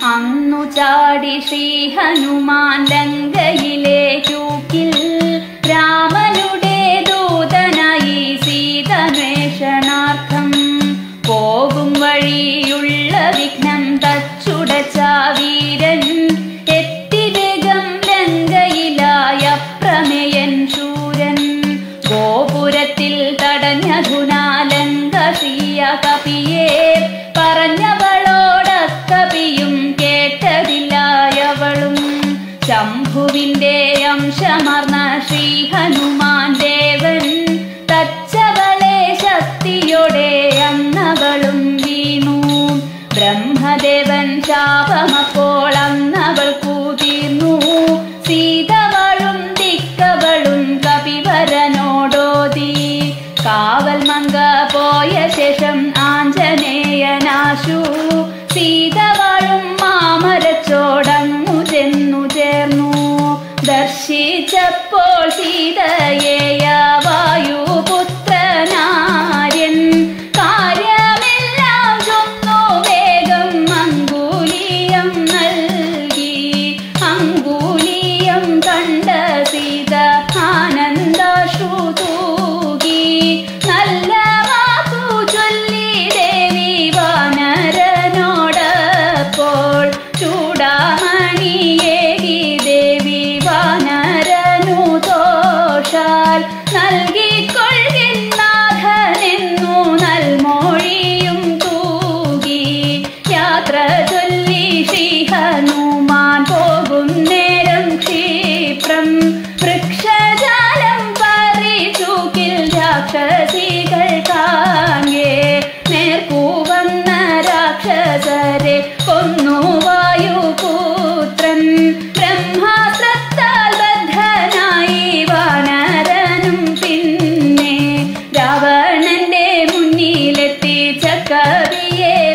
അന്നു ചാടി ശ്രീ ഹനുമാൻ ലങ്കയിലെ ചൂക്കിൽ രാമനുടെ ദൂതനായി സീതന്വേഷണാർത്ഥം പോകും വഴിയുള്ള വിഘ്നം തച്ചുടച്ച വീരൻ എത്തി വേഗം ലങ്കയിലായ പ്രമേയൻ ശൂരൻ ഗോപുരത്തിൽ തടഞ്ഞധുനാ ലങ്കസിയ കപിയെ പറഞ്ഞവളോടക്കപിയും കേട്ടതില്ലായവളും ശംഭുവിന്റെ അംശമർന്ന ശ്രീ ഹനുമാൻ ദേവൻ തച്ചവളെ ശക്തിയോടെ അന്നവളും വീണു ബ്രഹ്മദേവൻ ശാപമപ്പോൾ അന്നവൾ കൂതീർന്നു സീതവളും ദിക്കവളും കപിവരനോടോതി കാവൽ മങ്ക പോയ ശേഷം ആഞ്ജനേയനാശു സീതവളും മാമരച്ചോടങ്ങു ചെന്നു ചേർന്നു ദർശിച്ചപ്പോൾ സീതയേയ വായുപുത്രനാര്യൻ കാര്യമെല്ലാം ചൊന്നു വേഗം അങ്കുലീയം നൽകി അങ്കുലീയം കണ്ട സീത ആനന്ദാശ്രു തൂകി നല്ല വാക്കു ചൊല്ലി ദേവി വാനരനോടപ്പോൾ ചൂടാമണിയേകി ദേവി വാനരനു ദോഷാൽ നൽകിക്കൊള്ളിനാഥനെന്നു നൽമൊഴിയും തൂകി യാത്ര ചൊല്ലി ശ്രീ ഹനുമാൻ പോകും നേരം ക്ഷിപ്രം വൃക്ഷജാലം പറിച്ചൂക്കിൽ രാക്ഷസികൾ കാങ്ങേ നേർക്കൂ വന്ന രാക്ഷസരെ കൊന്നു വായുപുത്രൻ ബ്രഹ്മാസ്ത്രത്താൽ ബദ്ധനായി വാനരനും പിന്നെ രാവണന്റെ മുന്നിലെത്തിച്ച കവിയെ